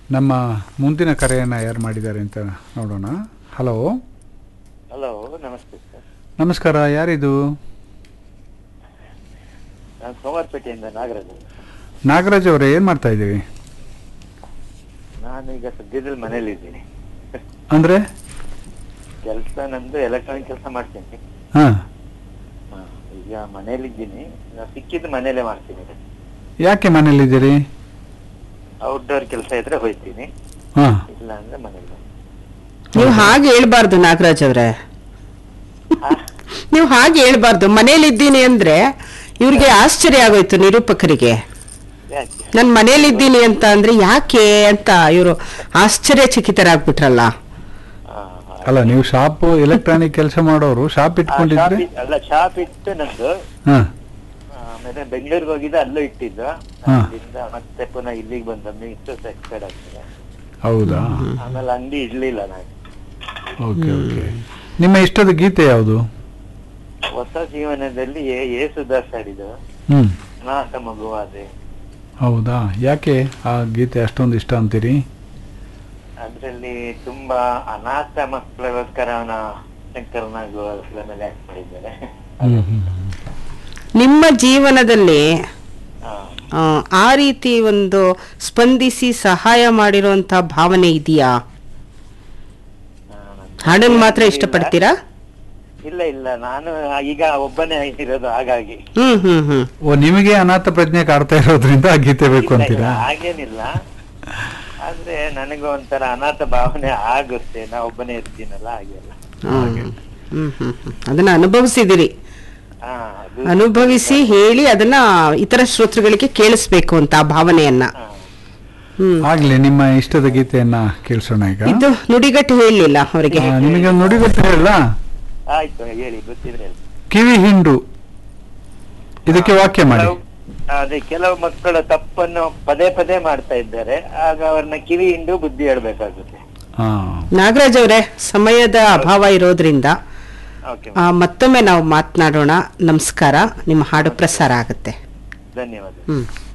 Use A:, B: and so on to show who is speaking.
A: ನಮ್ಮ ಮುಂದಿನ ಕರೆಯನ್ನು ಯಾರು ಮಾಡಿದ್ದಾರೆ ಅಂತ ನೋಡೋಣ ಹಲೋ
B: ಹಲೋ ನಮಸ್ತೆ ಸರ್
A: ನಮಸ್ಕಾರ ಯಾರಿದು
B: ನಾನು ಸೋಮವಾರಪೇಟೆಯಿಂದ ನಾಗರಾಜ್
A: ನಾಗರಾಜ್ ಅವರೇ ಏನು ಮಾಡ್ತಾ ಇದ್ದೀವಿ
B: ನಾನು ಈಗ ಸದ್ಯದಲ್ಲಿ ಮನೇಲಿ ಇದ್ದೀನಿ
A: ಅಂದರೆ
B: ಕೆಲಸ ನಂದು ಎಲೆಕ್ಟ್ರಾನಿಕ್ ಕೆಲಸ ಮಾಡ್ತೀನಿ
A: ಹಾಂ
B: ಹಾ, ಈಗ ಮನೇಲಿದ್ದೀನಿ ನಾನು ಸಿಕ್ಕಿದ್ದು ಮನೇಲೆ ಮಾಡ್ತೀನಿ
A: ಯಾಕೆ ಮನೇಲಿದ್ದೀರಿ
B: ಔಟ್ಡೋರ್ ಕೆಲಸ ಇದ್ರೆ ಹೋಯ್ತೀನಿ
A: ಹಾಂ
B: ಇಲ್ಲ ಅಂದ್ರೆ ಮನೇಲಿ
C: ನೀವು ಹಾಗೆ ಹೇಳ್ಬಾರ್ದು ನಾಗರಾಜ್ ಅವ್ರೆ ನೀವು ಹಾಗೆ ಹೇಳ್ಬಾರ್ದು ಮನೇಲಿದ್ದೀನಿ ಅಂದ್ರೆ ಇವ್ರಿಗೆ ಆಶ್ಚರ್ಯ ಆಗೋಯ್ತು ನಿರೂಪಕರಿಗೆ
B: ಯಾಕೆ
C: ನಾನು ಮನೇಲಿದ್ದೀನಿ ಅಂತ ಅಂದ್ರೆ ಯಾಕೆ ಅಂತ ಇವರು ಆಶ್ಚರ್ಯಚಕಿತರಾಗ್ಬಿಟ್ರಲ್ಲ
B: ಹಾ, ಹಾಗೆ.
A: ಅಲ್ಲ ನೀವು ಶಾಪ್ ಎಲೆಕ್ಟ್ರಾನಿಕ್ ಕೆಲಸ ಮಾಡೋರು ಶಾಪ್
B: ಆ,
A: ಇಟ್ಕೊಂಡಿದ್ರೆ
B: ಶಾಪ್ ಇಟ್- ಅಲ್ಲ ಶಾಪ್ ಇಟ್ಟು ನಂದು
A: ಹಾಂ
B: ಆಮೇಲೆ ಬೆಂಗಳೂರಿಗೆ ಹೋಗಿದ್ದೆ ಅಲ್ಲೂ ಇಟ್ಟಿದ್ದು
A: ಹಾ.
B: ಅಲ್ಲಿಂದ ಮತ್ತೆ ಪುನಃ ಇಲ್ಲಿಗೆ ಬಂದ ಇಷ್ಟು ಎಕ್ಸ್ಪೈರ್ಡ್ ಆಗ್ತದೆ
A: ಹೌದಾ
B: ಆಮೇಲೆ ಅಂಗಡಿ ಇಡ್ಲಿಲ್ಲ ನಾನು
A: ಓಕೆ ಓಕೆ ನಿಮ್ಮ ಇಷ್ಟದ ಗೀತೆ ಯಾವುದು
B: ಹೊಸ ಜೀವನದಲ್ಲಿ ಏ- ಯೇಸುದಾಸ್ ಹಾಡಿದ್ದು
A: ಹ್ಞೂ
B: ಅನಾಥ ಮಗುವಾದೆ
A: ಹೌದಾ ಯಾಕೆ ಆ ಗೀತೆ ಅಷ್ಟೊಂದು ಇಷ್ಟ ಅಂತೀರಿ
B: ಅದ್ರಲ್ಲಿ ತುಂಬಾ ಅನಾಥ ಮಕ್ಕಳಿಗೋಸ್ಕರ ಅವನ ಶಂಕರನಾಗುವ ಮೇಲೆ ಆಕ್ಟ್ ಮಾಡಿದ್ದಾರೆ
A: ಹ್ಮ್ ಹ್ಮ್
C: ನಿಮ್ಮ ಜೀವನದಲ್ಲಿ
B: ಹಾ.
C: ಆ, ಆ ರೀತಿ ಒಂದು ಸ್ಪಂದಿಸಿ ಸಹಾಯ ಮಾಡಿರುವಂತ ಭಾವನೆ ಇದೆಯಾ
B: ಹಾ, ನನ್-
C: ಹಾಡನ್ನು ಮಾತ್ರ ಇಷ್ಟಪಡ್ತೀರಾ
B: ಇಲ್ಲ ಇಲ್ಲ ನಾನು ಈಗ ಒಬ್ಬನೇ ಇರೋದು ಹಾಗಾಗಿ
C: ಹ್ಮ್ ಹ್ಮ್ ಹ್ಮ್
A: ಓ ನಿಮಗೆ ಅನಾಥ ಪ್ರಜ್ಞೆ ಕಾಡ್ತಾ ಇರೋದ್ರಿಂದ ಆ ಗೀತೆ ಬೇಕು
B: ಇಲ್ಲ, ಇಲ್ಲ,
A: ಅಂತೀರಾ
B: ಹಾಗೇನಿಲ್ಲ ಆದ್ರೆ ನನಗೂ ಒಂಥರ ಅನಾಥ ಭಾವನೆ ಆಗುತ್ತೆ ನಾ ಒಬ್ಬನೇ ಇರ್ತೀನಲ್ಲ ಹಾಗೆಲ್ಲ
C: ಹ್ಮ್ ಹ್ಮ್ ಹ್ಮ್ ಹ್ಮ್. ಅದನ್ನ ಅನುಭವಿಸಿದಿರಿ
B: ಹಾ ಅದು
C: ಅನುಭವಿಸಿ ಹೇಳಿ ಅದನ್ನ ಇತರ ಶ್ರೋತೃಗಳಿಗೆ ಕೇಳಿಸ್ಬೇಕು ಅಂತ ಆ ಭಾವನೆಯನ್ನ
B: ಹಾ.
C: ಹ್ಮ್
A: ಆಗ್ಲಿ ನಿಮ್ಮ ಇಷ್ಟದ ಗೀತೆಯನ್ನ ಕೇಳಿಸೋಣ ಈಗ
C: ಇದು ನುಡಿಗಟ್ಟು ಹೇಳಲಿಲ್ಲ ಅವರಿಗೆ
A: ಆ, ನಿಮಗೆ ಒಂದು ನುಡಿ ಗೊತ್ತು ಹೇಳ
B: ಆಯ್ತು ಹೇಳಿ ಗೊತ್ತಿದ್ರೆ ಹೇಳಿ.
A: ಕಿವಿ ಹಿಂಡು ಇದಕ್ಕೆ ವಾಕ್ಯ ಮಾಡಿ
B: ಕೆಲವು- ಅದೇ ಕೆಲವು ಮಕ್ಕಳು ತಪ್ಪನ್ನು ಪದೇ ಪದೇ ಮಾಡ್ತಾ ಇದ್ದಾರೆ ಆಗ ಅವ್ರನ್ನ ಕಿವಿ ಹಿಂಡು ಬುದ್ಧಿ ಹೇಳ್ಬೇಕಾಗುತ್ತೆ
A: ಹಾ
C: ನಾಗರಾಜ್ ಅವರೇ ಸಮಯದ ಅಭಾವ ಇರೋದ್ರಿಂದ
B: ಓಕೆ
C: ಆ, ಮತ್ತೊಮ್ಮೆ ನಾವು ಮಾತನಾಡೋಣ ನಮಸ್ಕಾರ ನಿಮ್ಮ ಹಾಡು ಪ್ರಸಾರ ಆಗುತ್ತೆ
B: ಧನ್ಯವಾದ
C: ಹ್ಮ್